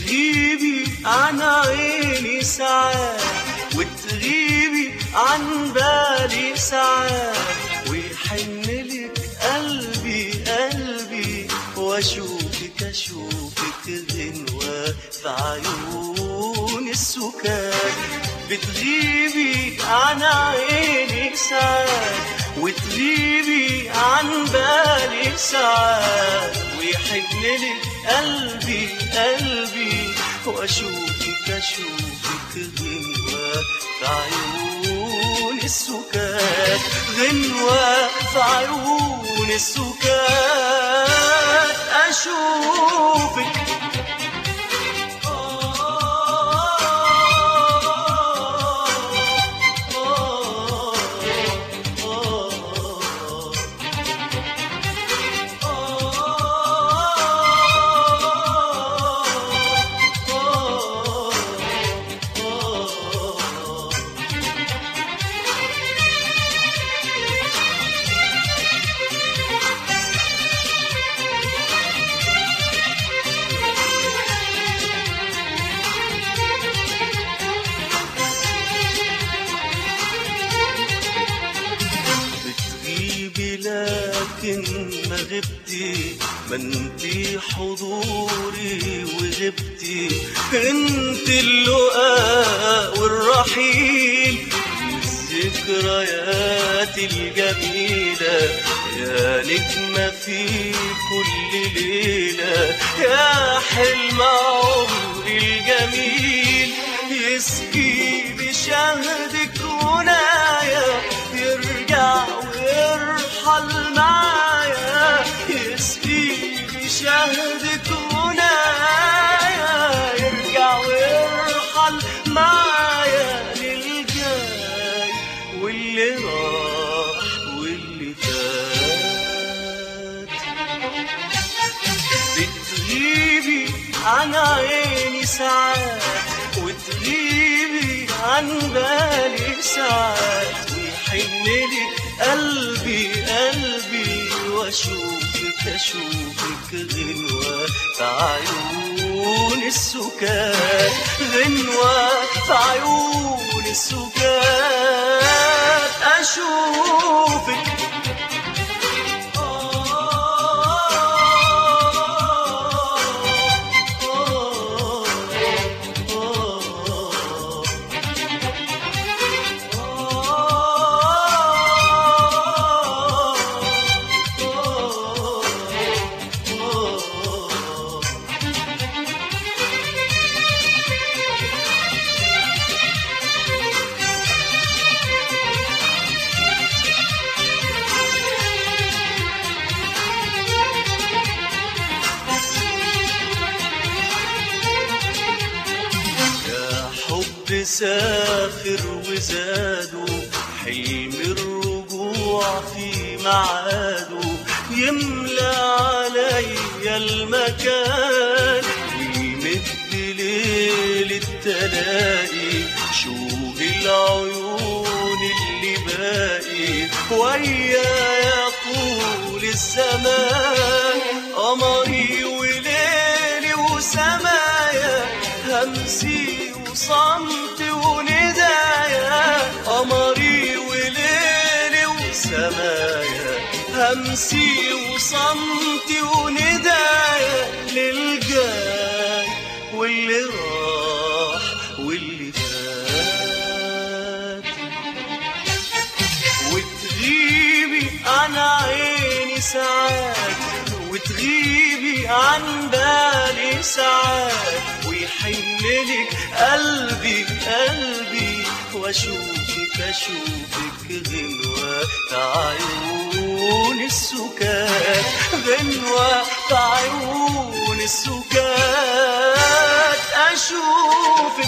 بتغيبي عن عيني ساعات وتغيبي عن بالي ساعات ويحن لك قلبي قلبي واشوفك اشوفك غنوة في عيون السكات بتغيبي عن عيني ساعات وتغيبي عن بالي ساعات ويحن لك قلبي قلبي واشوفك اشوفك غنوة في عيون السكات غنوة في عيون السكات اشوفك بتغيبي لكن ما غبتي ما انتي حضوري وغبتي انت اللقاء والرحيل والذكريات الجميلة يا نجمة في كل ليلة يا حلم عمري الجميل يسقي بشهدك ونايا يرجع ويرحل معايا يسقي بشهدك ونايا يرجع ويرحل معايا للجاي واللي راح واللي فات بتغيبي عن عيني ساعات وتغيبي عن بالي ساعات ويحن لي قلبي قلبي واشوفك اشوفك غنوة في عيون السكات غنوة في عيون السكات اشوفك يا حب سافر وزاده حلم الرجوع في معاده يملى عليا المكان ويمد ليل التلاقي شوق العيون اللي باقي ويا طول الزمان قمري وليلي وسمايا همسي وصمتي وندايا قمري وليلي وسمايا همسي وصمتي وندايا للجاي واللي راح واللي فات وتغيبي عن عيني ساعات وتغيبي عن بالي ساعات ويحن لك قلبي قلبي واشوفك اشوفك غنوة في عيون السكات غنوة في عيون السكات اشوفك